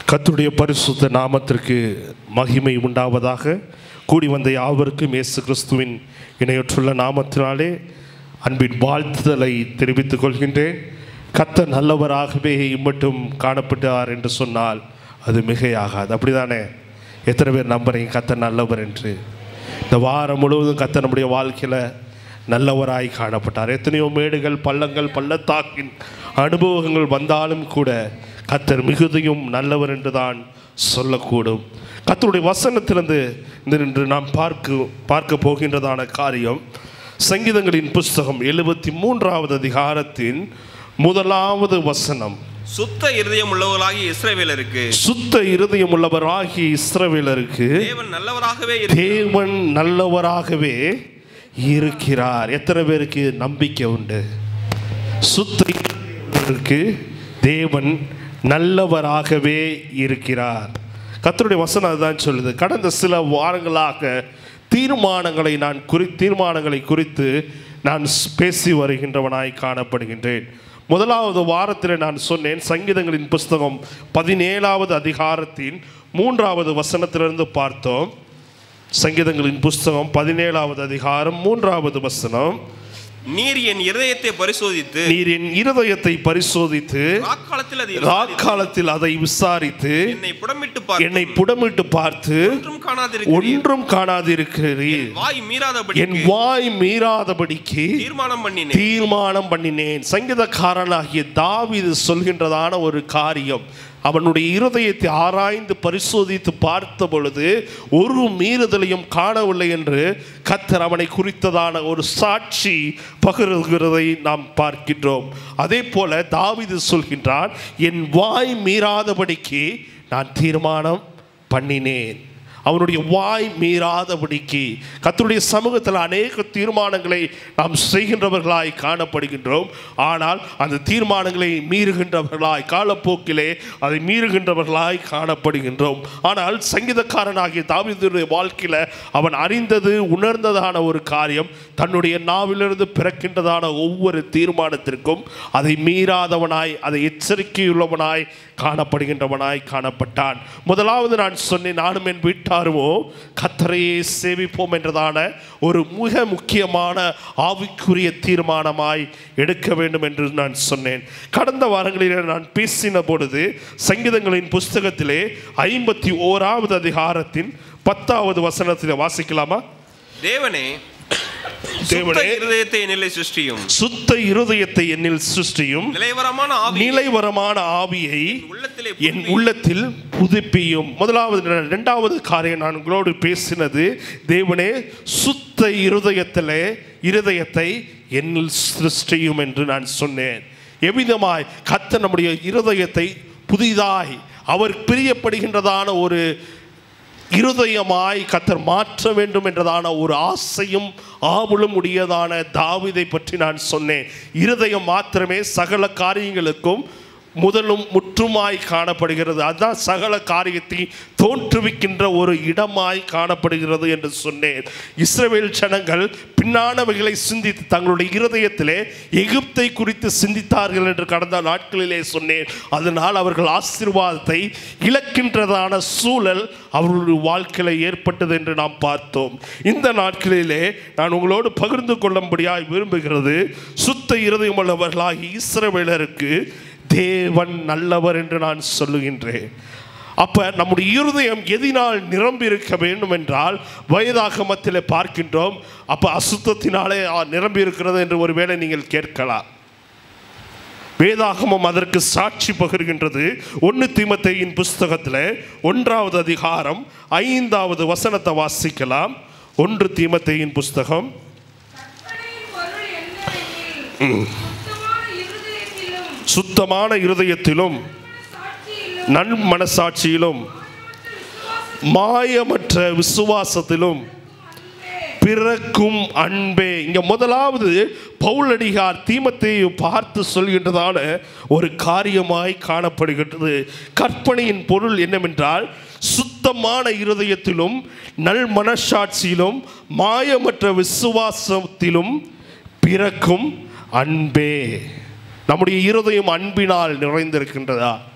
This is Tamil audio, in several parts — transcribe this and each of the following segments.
கர்த்தருடைய பரிசுத்த நாமத்திற்கு மகிமை உண்டாவதாக கூடி வந்த யாவருக்கும் இயேசு கிறிஸ்துவின் இணையற்றுள்ள நாமத்தினாலே அன்பின் வாழ்த்துதலை தெரிவித்துக் கொள்கின்றேன் கர்த்தர் நல்லவராகவே இம்மட்டும் காணப்பட்டார் என்று சொன்னால் அது மிகையாகாது அப்படிதானே எத்தனை பேர் நம்புறீங்க கர்த்தர் நல்லவர் என்று இந்த வாரம் முழுவதும் கர்த்தர் நம்முடைய வாழ்க்கையில் நல்லவராய் காணப்பட்டார் எத்தனையோ மேடுகள் பள்ளங்கள் பள்ளத்தாக்கின் அனுபவங்கள் வந்தாலும் கூட கத்தர் மிகுதியும் நல்லவர் என்று தான் சொல்லக்கூடும் கத்தருடைய வசனத்திலிருந்து இந்த இன்று நாம் பார்க்க பார்க்க போகின்றதான காரியம் சங்கீதங்களின் புஸ்தகம் எழுபத்தி மூன்றாவது அதிகாரத்தின் முதலாவது வசனம் சுத்த இருதயம் உள்ளவர்களாகிய இஸ்ரவேலருக்கு சுத்த இருதயம் உள்ளவராகிய இஸ்ரவேலருக்கு தேவன் நல்லவராகவே இருக்கிறார் தேவன் நல்லவராகவே இருக்கிறார் எத்தனை பேருக்கு நம்பிக்கை உண்டு சுத்த இருதயத்திற்கு தேவன் நல்லவராகவே இருக்கிறார் கர்த்தருடைய வசனம் அதுதான் சொல்லுது கடந்த சில வாரங்களாக தீர்மானங்களை நான் குறி தீர்மானங்களை குறித்து நான் ஸ்- பேசி வருகின்றவனாய் காணப்படுகின்றேன் முதலாவது வாரத்தில் நான் சொன்னேன் சங்கீதங்களின் புஸ்தகம் பதினேழாவது அதிகாரத்தின் மூன்றாவது வசனத்திலிருந்து பார்த்தோம் சங்கீதங்களின் புஸ்தகம் பதினேழாவது அதிகாரம் மூன்றாவது வசனம் நீர் என் இருதயத்தை பரிசோதித்து நீர் என் இருதயத்தை பரிசோதித்து ராக்காலத்தில் அதை ராக்காலத்தில் அதை விசாரித்து என்னை புடமிட்டு பார்த்து என்னை புடமிட்டு பார்த்து ஒன்றும் காணாதிருக்கிறீர் ஒன்றும் காணாதிருக்கிறீர் வாய் மீறாதபடி என் வாய் மீறாதபடிக்கு தீர்மானம் பண்ணினேன் தீர்மானம் பண்ணினேன் சங்கீதக்காரனாகிய தாவீது சொல்கின்றதான ஒரு காரியம் அவனுடைய இருதயத்தை ஆராய்ந்து பரிசோதித்து பார்த்த பொழுது ஒரு மீறுதலையும் காணவில்லை என்று கத்தர் அவனை குறித்ததான ஒரு சாட்சி பகிர்கிறதை நாம் பார்க்கின்றோம் அதே போல தாவீது சொல்கின்றான் என் வாய் மீறாதபடிக்கு நான் தீர்மானம் பண்ணினேன் அவனுடைய வாய் மீறாதபடிக்கு கர்த்தருடைய சமூகத்தில் அநேக தீர்மானங்களை நாம் செய்கின்றவர்களாய் காணப்படுகின்றோம் ஆனால் அந்த தீர்மானங்களை மீறுகின்றவர்களாய் காலப்போக்கிலே அதை மீறுகின்றவர்களாய் காணப்படுகின்றோம் ஆனால் சங்கீதக்காரனாகிய தாவீதுடைய வாழ்க்கையில் அவன் அறிந்தது உணர்ந்ததான ஒரு காரியம் தன்னுடைய நாவிலிருந்து பிறக்கின்றதான ஒவ்வொரு தீர்மானத்திற்கும் அதை மீறாதவனாய் அதை எச்சரிக்கையுள்ளவனாய் காணப்படுகின்றவனாய் காணப்பட்டான் முதலாவது நான் சொன்னேன் நானும் என் வீட்டாருமோ கத்தரையே சேவிப்போம் என்றதான ஒரு மிக முக்கியமான ஆவிக்குரிய தீர்மானமாய் எடுக்க வேண்டும் என்று நான் சொன்னேன் கடந்த வாரங்களில் நான் பேசின பொழுது சங்கீதங்களின் புஸ்தகத்திலே ஐம்பத்தி ஓராவது அதிகாரத்தின் பத்தாவது வசனத்தில் வாசிக்கலாமா தேவனே சுத்த தேவனே இருதயத்தை என்னிலே சிருஷ்டியும் சுத்த இருதயத்தை என்னில் சிருஷ்டியும் நிலைவரமான ஆவி நிலைவரமான ஆவியை உள்ளத்திலே என் உள்ளத்தில் புதுப்பியும் முதலாவது இரண்டாவது காரியம் நான் உங்களோடு பேசினது தேவனே சுத்த இருதயத்திலே இருதயத்தை என்னில் சிருஷ்டியும் என்று நான் சொன்னேன் எவ்விதமாய் கத்த நம்முடைய இருதயத்தை புதிதாய் அவர் பிரியப்படுகின்றதான ஒரு இருதயமாய் கத்தர் மாற்ற வேண்டும் என்றதான ஒரு ஆசையும் ஆவலும் உடையதான தாவீதை பற்றி நான் சொன்னேன் இருதயம் மாத்திரமே சகல காரியங்களுக்கும் முதலும் முற்றுமாய் காணப்படுகிறது அதுதான் சகல காரியத்தை தோற்றுவிக்கின்ற ஒரு இடமாய் காணப்படுகிறது என்று சொன்னேன் இஸ்ரவேல் ஜனங்கள் பின்னானவைகளை சிந்தித்து தங்களுடைய இருதயத்திலே எகிப்தை குறித்து சிந்தித்தார்கள் என்று கடந்த நாட்களிலே சொன்னேன் அதனால் அவர்கள் ஆசீர்வாதத்தை இழக்கின்றதான சூழல் அவர்களுடைய வாழ்க்கையில் ஏற்பட்டது என்று நாம் பார்த்தோம் இந்த நாட்களிலே நான் உங்களோடு பகிர்ந்து கொள்ளும்படியாய் விரும்புகிறது சுத்த இருதயம் உள்ளவர்களாகி இஸ்ரவேலருக்கு தேவன் நல்லவர் என்று நான் சொல்லுகின்றேன் அப்ப நம்முடைய இருதயம் எதினால் நிரம்பி இருக்க வேண்டும் என்றால் வயதாகமத்தில் பார்க்கின்றோம் அப்ப அசுத்தத்தினாலே ஆ, நிரம்பி இருக்கிறது என்று ஒருவேளை நீங்கள் கேட்கலாம் வேதாகமம் அதற்கு சாட்சி பகிர்கின்றது ஒன்று தீமத்தையின் புஸ்தகத்தில் ஒன்றாவது அதிகாரம் ஐந்தாவது வசனத்தை வாசிக்கலாம் ஒன்று தீமத்தையின் புஸ்தகம் கற்பனையின் பொருள் என்னவெனில், சுத்தமான இருதயத்திலும் சுத்தமான இருதயத்திலும் சாட்சியிலும் நன் மனசாட்சியிலும் மாயமற்ற விசுவாசத்திலும் பிறக்கும் அன்பே இங்க முதலாவது பவுலடிகார் தீமத்தையை பார்த்து சொல்கின்றதான ஒரு காரியமாய் காணப்படுகின்றது கற்பனையின் பொருள் என்னவென்றால் சுத்தமான இருதயத்திலும் நல் மனசாட்சியிலும் மாயமற்ற விசுவாசத்திலும் பிறக்கும் அன்பே நம்முடைய இருதயம் அன்பினால் நிறைந்திருக்கின்றதா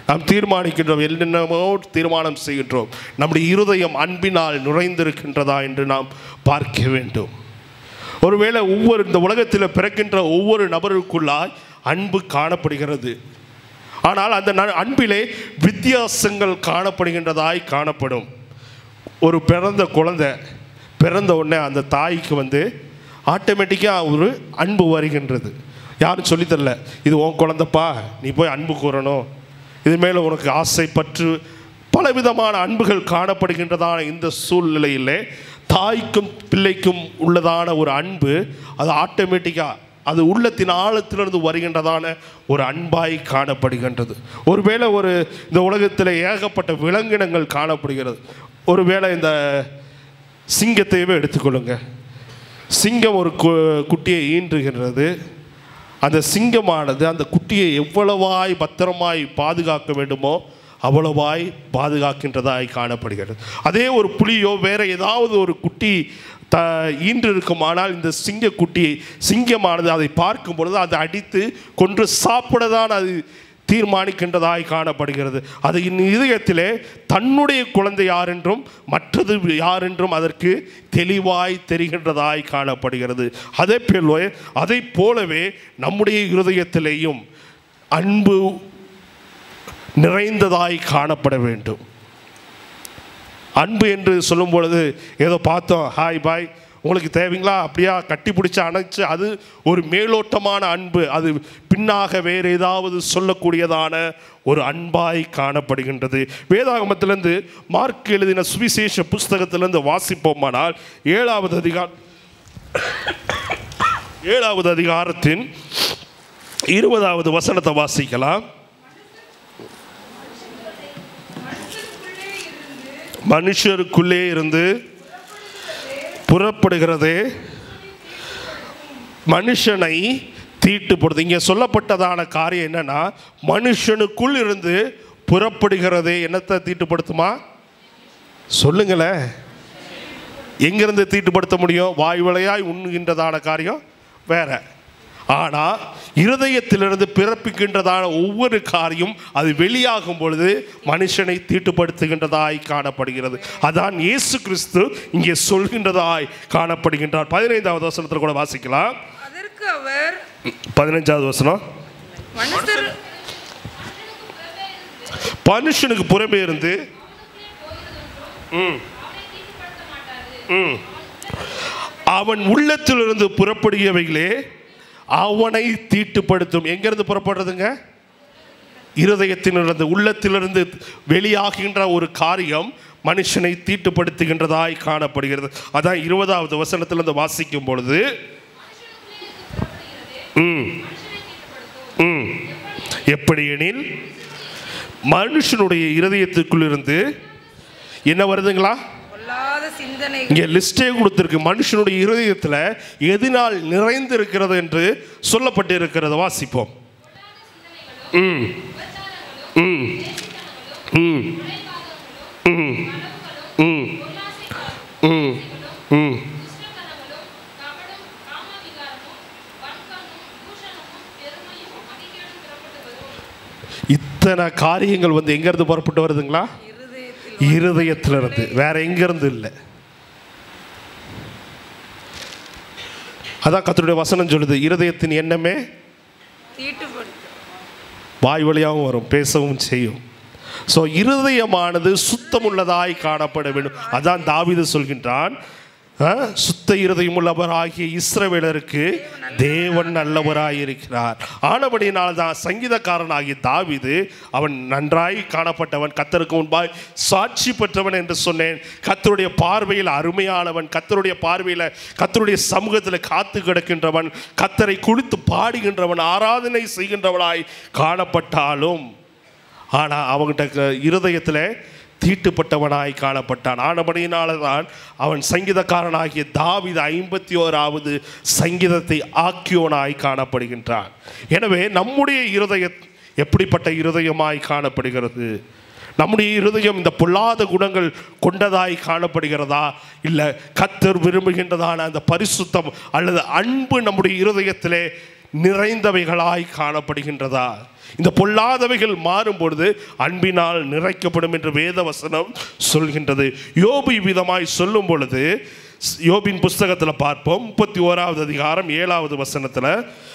நாம் தீர்மானிக்கின்றோம் என்னென்னமோ தீர்மானம் செய்கின்றோம் நம்முடைய இருதயம் அன்பினால் நுழைந்திருக்கின்றதா என்று நாம் பார்க்க வேண்டும் ஒருவேளை ஒவ்வொரு இந்த உலகத்தில் பிறக்கின்ற ஒவ்வொரு நபருக்குள்ளாய் அன்பு காணப்படுகிறது ஆனால் அந்த ந- அன்பிலே வித்தியாசங்கள் காணப்படுகின்றதாய் காணப்படும் ஒரு பிறந்த குழந்தை பிறந்த உடனே அந்த தாய்க்கு வந்து ஆட்டோமேட்டிக்காக ஒரு அன்பு வருகின்றது யாரும் சொல்லித் தரல இது உன் குழந்தைப்பா நீ போய் அன்பு கூறணும் இது மேலே உனக்கு ஆசை பற்று பலவிதமான அன்புகள் காணப்படுகின்றதான இந்த சூழ்நிலையிலே தாய்க்கும் பிள்ளைக்கும் உள்ளதான ஒரு அன்பு அது ஆட்டோமேட்டிக்காக அது உள்ளத்தின் ஆழத்திலிருந்து வருகின்றதான ஒரு அன்பாய் காணப்படுகின்றது ஒருவேளை ஒரு இந்த உலகத்தில் ஏகப்பட்ட விலங்கினங்கள் காணப்படுகிறது ஒருவேளை இந்த சிங்கத்தையவே எடுத்துக்கொள்ளுங்க சிங்கம் ஒரு கு- குட்டியை ஈன்றுகின்றது அந்த சிங்கமானது அந்த குட்டியை எவ்வளவாய் பத்திரமாய் பாதுகாக்க வேண்டுமோ அவ்வளவாய் பாதுகாக்கின்றதாய் காணப்படுகிறது அதே ஒரு புலியோ வேற ஏதாவது ஒரு குட்டி த ஈன்று இருக்குமானால் இந்த சிங்க குட்டியை சிங்கமானது அதை பார்க்கும் பொழுது அதை அடித்து கொன்று சாப்பிட தான் அது தீர்மானிக்கின்றதாய் காணப்படுகிறது அது இன் இதயத்திலே தன்னுடைய குழந்தை யாரென்றும் மற்றது யாரென்றும் அதற்கு தெளிவாய் தெரிகின்றதாய் காணப்படுகிறது அதே போலவே அதை போலவே நம்முடைய இருதயத்திலேயும் அன்பு நிறைந்ததாய் காணப்பட வேண்டும் அன்பு என்று சொல்லும் பொழுது ஏதோ பார்த்தோம் ஹாய் பாய் உங்களுக்கு தேவைங்களா அப்படியா கட்டி பிடிச்சி அணைச்சு அது ஒரு மேலோட்டமான அன்பு அது பின்னாக வேறு ஏதாவது சொல்லக்கூடியதான ஒரு அன்பாய் காணப்படுகின்றது வேதாகமத்திலிருந்து மார்க் எழுதின சுவிசேஷ புஸ்தகத்திலிருந்து வாசிப்போமானால் ஏழாவது அதிகார ஏழாவது அதிகாரத்தின் இருபதாவது வசனத்தை வாசிக்கலாம் மனுஷருக்குள்ளே இருந்து புறப்படுகிறதே மனுஷனை தீட்டுப்படுது இங்கே சொல்லப்பட்டதான காரியம் என்னன்னா மனுஷனுக்குள் இருந்து புறப்படுகிறதே என்னத்தை தீட்டுப்படுத்துமா சொல்லுங்களேன் எங்கிருந்து தீட்டுப்படுத்த முடியும் வாய் வழியாய் உண்ணுகின்றதான காரியம் வேற ஆனால் இருதயத்திலிருந்து பிறப்பிக்கின்றதான ஒவ்வொரு காரியம் அது வெளியாகும் பொழுது மனுஷனை தீட்டுப்படுத்துகின்றதாய் காணப்படுகிறது அதான் இயேசு கிறிஸ்து இங்கே சொல்கின்றதாய் காணப்படுகின்றார் பதினைந்தாவது வசனத்தில் கூட வாசிக்கலாம் அதற்கு அவர் பதினைஞ்சாவது வசனம் மனுஷர் மனுஷனுக்கு புறமே இருந்து ம். ம். அவன் உள்ளத்திலிருந்து புறப்படுகிறவைகளே அவனை தீட்டுப்படுத்தும் எங்கிருந்து புறப்படுறதுங்க இருதயத்திலிருந்து உள்ளத்திலிருந்து வெளியாகின்ற ஒரு காரியம் மனுஷனை தீட்டுப்படுத்துகின்றதாய் காணப்படுகிறது அதான் இருபதாவது வசனத்திலிருந்து வாசிக்கும் பொழுது ம் ம் எப்படி எனில் மனுஷனுடைய இருதயத்துக்குள் இருந்து என்ன வருதுங்களா பொல்லாத சிந்தனை இங்கே லிஸ்டே கொடுத்துருக்கு மனுஷனுடைய இருதயத்தில் எதினால் நிறைந்து இருக்கிறது என்று சொல்லப்பட்டு இருக்கிறது வாசிப்போம் ம் ம் ம் ம் ம் ம் ம் இத்தனை காரியங்கள் வந்து எங்கேருந்து புறப்பட்டு வருதுங்களா இருதயத்தில் இருதயத்திலிருந்து வேற எங்கிருந்து இல்லை அதான் கர்த்தருடைய வசனம் சொல்லுது இருதயத்தின் எண்ணமே தீட்டுப்படுத்தும் வாய் வழியாகவும் வரும் பேசவும் செய்யும் ஸோ இருதயமானது சுத்தமுள்ளதாய் காணப்பட வேண்டும் அதான் தாவீது சொல்கின்றான் ஆ, சுத்த இருதயமுள்ளவராகிய இஸ்ரவேலருக்கு தேவன் நல்லவராய் இருக்கிறார் ஆனபடியினால் தான் சங்கீதக்காரனாகிய தாவீது அவன் நன்றாய் காணப்பட்டவன் கத்தருக்கு முன்பாய் சாட்சி பெற்றவன் என்று சொன்னேன் கத்தருடைய பார்வையில் அருமையானவன் கத்தருடைய பார்வையில் கத்தருடைய சமூகத்தில் காத்து கிடக்கின்றவன் கத்தரை குளித்து பாடுகின்றவன் ஆராதனை செய்கின்றவனாய் காணப்பட்டாலும் ஆனால் அவங்ககிட்ட இருதயத்தில் தீட்டுப்பட்டவனாய் காணப்பட்டான் ஆனபடியினால தான் அவன் சங்கீதக்காரனாகிய தாவீது ஐம்பத்தி ஓராவது சங்கீதத்தை ஆக்கியோனாய் காணப்படுகின்றான் எனவே நம்முடைய இருதய எப்படிப்பட்ட இருதயமாய் காணப்படுகிறது நம்முடைய இருதயம் இந்த பொல்லாத குணங்கள் கொண்டதாய் காணப்படுகிறதா இல்லை கத்தர் விரும்புகின்றதான அந்த பரிசுத்தம் அல்லது அன்பு நம்முடைய இருதயத்திலே நிறைந்தவைகளாய் காணப்படுகின்றதா இந்த பொல்லாதவைகள் மாறும் பொழுது அன்பினால் நிறைக்கப்படும் என்று வேத வசனம் சொல்கின்றது யோபு விதமாய் சொல்லும் பொழுது ஸ்- யோபின் புஸ்தகத்தில் பார்ப்போம் முப்பத்தி ஓராவது அதிகாரம் ஏழாவது வசனத்தில்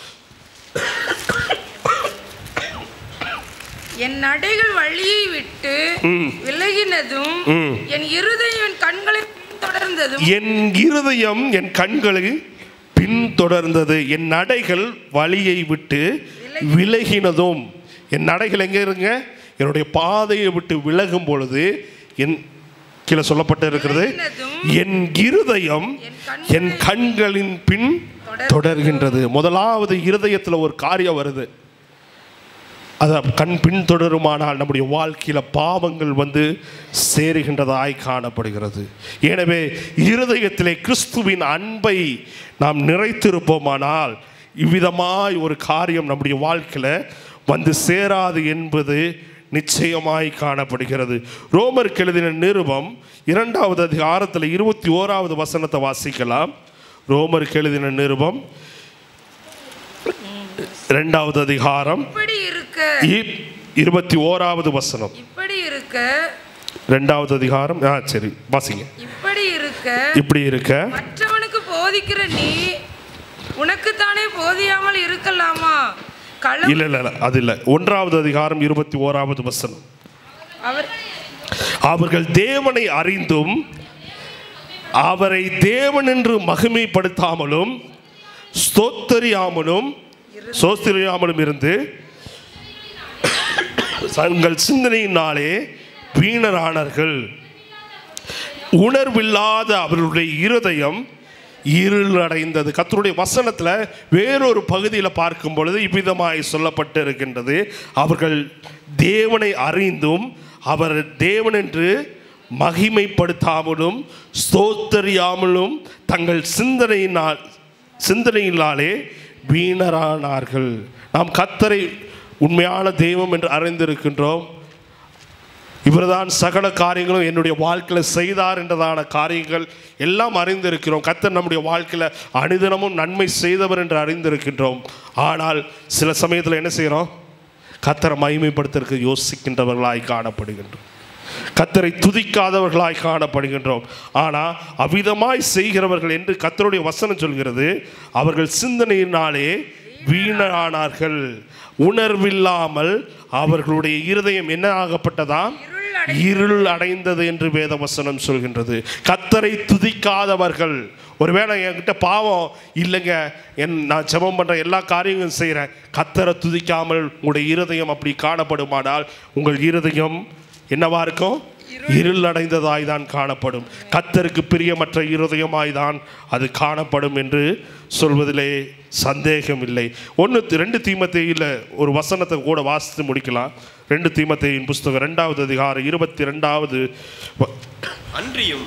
என் நடைகள் வழியை விட்டு விலகினதும் என் இருதயம் என் கண்களை தொடர்ந்ததும் என் இருதயம் என் கண்களை பின்தொடர்ந்தது என் நடைகள் வழியை விட்டு விலகினதும் என் நடைகள் எங்கே இருங்க என்னுடைய பாதையை விட்டு விலகும் பொழுது என் கீழே சொல்லப்பட்டு இருக்கிறது என் இருதயம் என் கண்களின் பின் தொடர்கின்றது முதலாவது இருதயத்தில் ஒரு காரியம் வருது அதை கண் பின்தொடருமானால் நம்முடைய வாழ்க்கையில் பாவங்கள் வந்து சேருகின்றதாய் காணப்படுகிறது எனவே இருதயத்திலே கிறிஸ்துவின் அன்பை நாம் நிறைத்திருப்போமானால் இவ்விதமாய் ஒரு காரியம் நம்முடைய வாழ்க்கையில் வந்து சேராது என்பது நிச்சயமாய் காணப்படுகிறது ரோமருக்கு எழுதின நிருபம் இரண்டாவது அதிகாரத்தில் இருபத்தி ஓராவது வசனத்தை வாசிக்கலாம் ரோமருக்கு எழுதின நிருபம் இரண்டாவது அதிகாரம் இப்படி இருக்க இ- இருபத்தி ஓராவது வசனம் இப்படி இருக்க ரெண்டாவது அதிகாரம் ஆ சரி வாசிங்க இப்படி இருக்க இப்படி இருக்க மற்றவனுக்கு போதிக்கிற நீ உனக்குத்தானே போதியாமல் இருக்கலாமா களவு இல்ல இல்ல இல்ல, அது இல்ல ஒன்றாவது அதிகாரம் இருபத்தி ஓராவது வசனம் அவர் அவர்கள் தேவனை அறிந்தும் அவரை தேவன் என்று மகிமைப்படுத்தாமலும் ஸ்தோத்தரியாமலும் சோஸ்திரியாமலும் இருந்து தங்கள் சிந்தனையினாலே வீணரானார்கள் உணர்வில்லாத அவர்களுடைய இருதயம் இருள் அடைந்தது கர்த்தருடைய வசனத்தில் வேறொரு பகுதியில் பார்க்கும் பொழுது இவ்விதமாய் சொல்லப்பட்டு இருக்கின்றது அவர்கள் தேவனை அறிந்தும் அவர் தேவன் என்று மகிமைப்படுத்தாமலும் ஸ்தோத்தரியாமலும் தங்கள் சிந்தனையினால் சிந்தனையினாலே வீணரானார்கள் நாம் கத்தரை உண்மையான தெய்வம் என்று அறிந்திருக்கின்றோம் இவர்தான் சகல காரியங்களும் என்னுடைய வாழ்க்கையில் செய்தார் என்றதான காரியங்கள் எல்லாம் அறிந்திருக்கிறோம் கத்தர் நம்முடைய வாழ்க்கையில் அனுதினமும் நன்மை செய்தவர் என்று அறிந்திருக்கின்றோம் ஆனால் சில சமயத்தில் என்ன செய்கிறோம் கத்தரை மகிமைப்படுத்துறதுக்கு யோசிக்கின்றவர்களாய் காணப்படுகின்றோம் கத்தரை துதிக்காதவர்களாய் காணப்படுகின்றோம் ஆனால் அவ்விதமாய் செய்கிறவர்கள் என்று கத்தருடைய வசனம் சொல்கிறது அவர்கள் சிந்தனையினாலே வீணானார்கள் உணர்வில்லாமல் அவர்களுடைய இருதயம் என்ன ஆகப்பட்டதா இருள் அடைந்தது என்று வேத வசனம் சொல்கின்றது கத்தரை துதிக்காதவர்கள் ஒருவேளை என்கிட்ட பாவம் இல்லைங்க என் நான் ஜெபம் பண்ற எல்லா காரியங்களும் செய்கிறேன் கத்தரை துதிக்காமல் உங்களுடைய இருதயம் அப்படி காணப்படுமானால் உங்கள் இருதயம் என்னவா இருக்கும் இருள் அடைந்ததாய் தான் காணப்படும் கத்தருக்கு பிரியமற்ற இருதயமாய் தான் அது காணப்படும் என்று சொல்வதிலே சந்தேகம் இல்லை ஒன்று ரெண்டு தீமத்தையில் ஒரு வசனத்தை கூட வாசித்து முடிக்கலாம் ரெண்டு தீமத்தையின் புஸ்தகம் ரெண்டாவது அதிகாரம் இருபத்தி ரெண்டாவது வ- அன்றியும்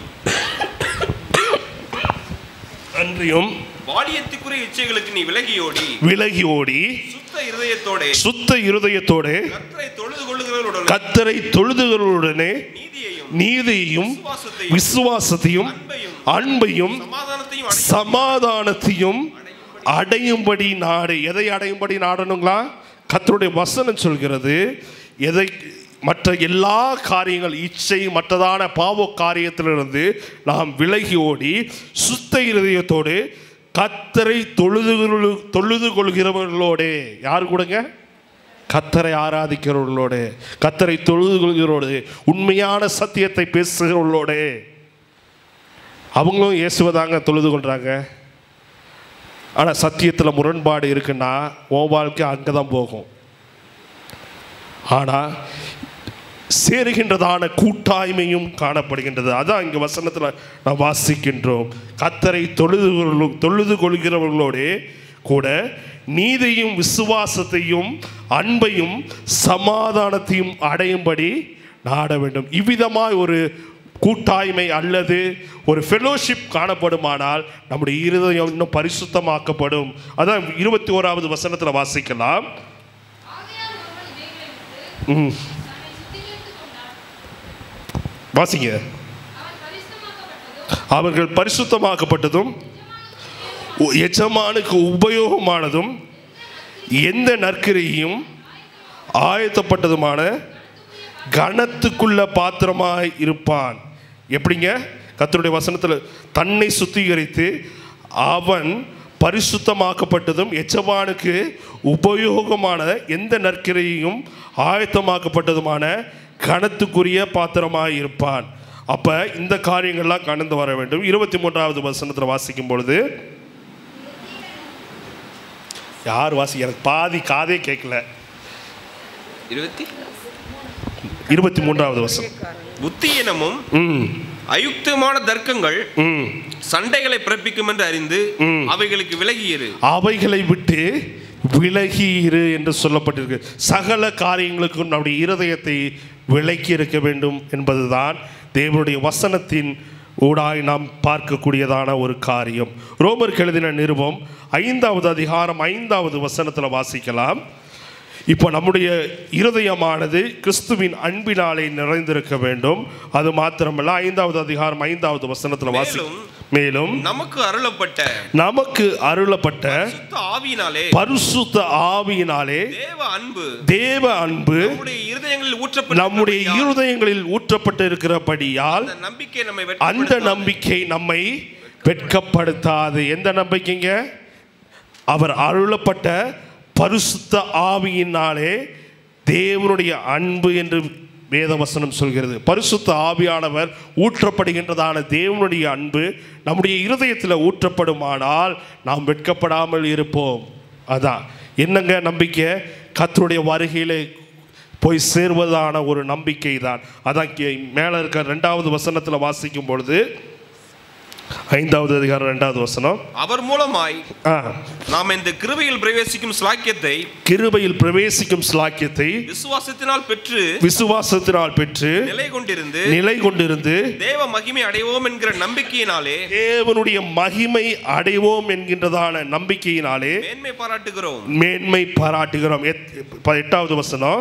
அன்றியும் வாலியத்துக்குரிய இச்சைகளுக்கு நீ விலகியோடி விலகி ஓடி சுத்த இருதயத்தோடே சுத்த இருதயத்தோடு கர்த்தரை தொழுது கொள்ளுகிறவர்களுடன் கத்தரை தொழுதுகளுடனே நீதியையும் நீதியையும் விசுவாசத்தையும் விசுவாசத்தையும் அன்பையும் சமாதானத்தையும் அடை- சமாதானத்தையும் அடையும்படி நாடு எதை அடையும்படி நாடணுங்களா கர்த்தருடைய வசனம் சொல்கிறது எதை மற்ற எல்லா காரியங்கள் இச்சை மற்றதான பாவ காரியத்திலிருந்து நாம் விலகி ஓடி சுத்த இருதயத்தோடு கத்தரை தொழுது கொள்ளு- தொழுது கொள்கிறவர்களோடே யார் கூடங்க கத்தரை ஆராதிக்கிறவர்களோடு கத்தரை தொழுது கொள்கிறோடு உண்மையான சத்தியத்தை பேசுகிறவர்களோடு அவங்களும் இயேசுவதாங்க தொழுது கொள்கிறாங்க ஆனால் சத்தியத்தில் முரண்பாடு இருக்குன்னா உன் வாழ்க்கை அங்கே தான் போகும் ஆனால் சேருகின்றதான கூட்டாய்மையும் காணப்படுகின்றது அதான் இங்கே வசனத்தில் நாம் வாசிக்கின்றோம் கத்தரை தொழுது கொள்ளு- தொழுது கொள்கிறவர்களோடே கூட நீதியும் விசுவாசத்தையும் அன்பையும் சமாதானத்தையும் அடையும்படி நாட வேண்டும் இவ்விதமாய் ஒரு கூட்டாய்மை அல்லது ஒரு ஃபெலோஷிப் காணப்படுமானால் நம்முடைய இருதயம் இன்னும் பரிசுத்தமாக்கப்படும் அதான் இருபத்தி ஓராவது வசனத்தில் வாசிக்கலாம் ம் வாசிங்க அவர்கள் பரிசுத்தமாக்கப்பட்டதும் உ- எஜமானுக்கு உபயோகமானதும் எந்த நற்கிரையும் ஆயத்தப்பட்டதுமான கனத்துக்குள்ள பாத்திரமாய் இருப்பான் எப்படிங்க கர்த்தருடைய வசனத்தில் தன்னை சுத்திகரித்து அவன் பரிசுத்தமாக்கப்பட்டதும் எச்சவானுக்கு உபயோகமான எந்த நற்கிரையும் ஆயத்தமாக்கப்பட்டதுமான கனத்துக்குரிய பாத்திரமாய் இருப்பான் அப்ப இந்த காரியங்கள்லாம் கடந்து வர வேண்டும் இருபத்தி மூன்றாவது வசனத்தில் வாசிக்கும் பொழுது யார் வாசி எனக்கு பாதி காதே கேட்கல இருபத்தி இருபத்தி மூன்றாவது வசனம் புத்தியினமும் ம் அயுக்தமான தர்க்கங்கள் ம் சண்டைகளை பிறப்பிக்கும் என்று அறிந்து அவைகளுக்கு விலகியிரு அவைகளை விட்டு விலகி இரு என்று சொல்லப்பட்டிருக்கு சகல காரியங்களுக்கும் நம்முடைய இருதயத்தை விலக்கி இருக்க வேண்டும் என்பதுதான் தேவனுடைய வசனத்தின் ஊடாய் நாம் பார்க்கக்கூடியதான ஒரு காரியம் ரோமருக்கு எழுதின நிருபம் ஐந்தாவது அதிகாரம் ஐந்தாவது வசனத்தில் வாசிக்கலாம் இப்போ நம்முடைய இருதயமானது கிறிஸ்துவின் அன்பினாலே நிறைந்திருக்க வேண்டும் அது மாத்திரமல்ல ஐந்தாவது அதிகாரம் ஐந்தாவது வசனத்தில் வாசி மேலும் மேலும் நமக்கு அருளப்பட்ட நமக்கு அருளப்பட்ட சுத்த ஆவியினாலே பரிசுத்த ஆவியினாலே தேவ அன்பு தேவ அன்பு நம்முடைய இருதயங்களில் ஊற்றப்பட்ட நம்முடைய இருதயங்களில் ஊற்றப்பட்டு இருக்கிறபடியால் அந்த நம்பிக்கை நம்மை அந்த வெட்கப்படுத்தாது. நம்பிக்கை நம்மை வெட்கப்படுத்தாது எந்த நம்பிக்கைங்க அவர் அருளப்பட்ட பரிசுத்த ஆவியினாலே தேவனுடைய அன்பு என்று வேதவசனம் சொல்கிறது பரிசுத்த ஆவியானவர் ஊற்றப்படுகின்றதான தேவனுடைய அன்பு நம்முடைய இருதயத்தில் ஊற்றப்படுமானால் நாம் வெட்கப்படாமல் இருப்போம் அதான் என்னங்க நம்பிக்கை கர்த்தருடைய வருகையிலே போய் சேர்வதான ஒரு நம்பிக்கை தான் அதான் கே- மேலே இருக்க ரெண்டாவது வசனத்தில் வாசிக்கும் பொழுது ஐந்தாவது அதிகாரம் ரெண்டாவது வசனம் அவர் மூலமாய் ஆ நாம் இந்த கிருபையில் பிரவேசிக்கும் ஸ்லாக்கியத்தை கிருபையில் பிரவேசிக்கும் ஸ்லாக்கியத்தை விசுவாசத்தினால் பெற்று விசுவாசத்தினால் பெற்று நிலை கொண்டிருந்து நிலை கொண்டிருந்து தேவ மகிமை அடைவோம் என்கிற நம்பிக்கையினாலே தேவனுடைய மகிமை அடைவோம் என்கின்றதான நம்பிக்கையினாலே மேன்மை பாராட்டுகிறோம் மேன்மை பாராட்டுகிறோம் எத்- ப- எட்டாவது வசனம்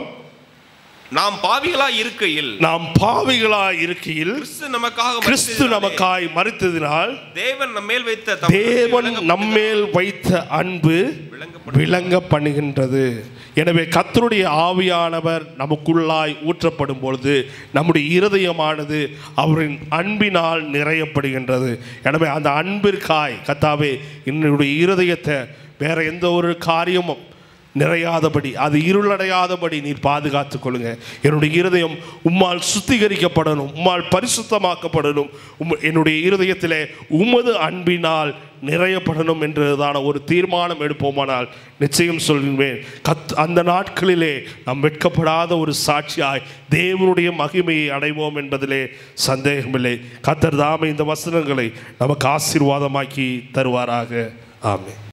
நாம் பாவிகளாய் இருக்கையில் நாம் பாவிகளாய் இருக்கையில் கிறிஸ்து நமக்காக கிறிஸ்து மரித்ததினாலே நமக்காய் மறித்ததினால் தேவன் நம்மேல் வைத்த தமது தேவன் விளங்க- நம்மேல் வைத்த அன்பு விளங்கப்படும். விளங்க பண்ணுகின்றது எனவே கர்த்தருடைய ஆவியானவர் நமக்குள்ளாய் ஊற்றப்படும் பொழுது நம்முடைய இருதயமானது அவரின் அன்பினால் நிறையப்படுகின்றது எனவே அந்த அன்பிற்காய் கத்தாவே என்னுடைய இருதயத்தை வேற எந்த ஒரு காரியமும் நிறையாதபடி அது இருளடையாதபடி நீர் பாதுகாத்துக் கொள்ளுங்க என்னுடைய இருதயம் உம்மால் சுத்திகரிக்கப்படணும் உம்மால் பரிசுத்தமாக்கப்படணும் உம் என்னுடைய இருதயத்திலே உமது அன்பினால் நிறையப்படணும் என்றதான ஒரு தீர்மானம் எடுப்போமானால் நிச்சயம் சொல்வேன் கத் அந்த நாட்களிலே நாம் வெட்கப்படாத ஒரு சாட்சியாய் தேவனுடைய மகிமையை அடைவோம் என்பதிலே சந்தேகமில்லை கத்தர் தாமே இந்த வசனங்களை நமக்கு ஆசீர்வாதமாக்கி தருவாராக ஆமென்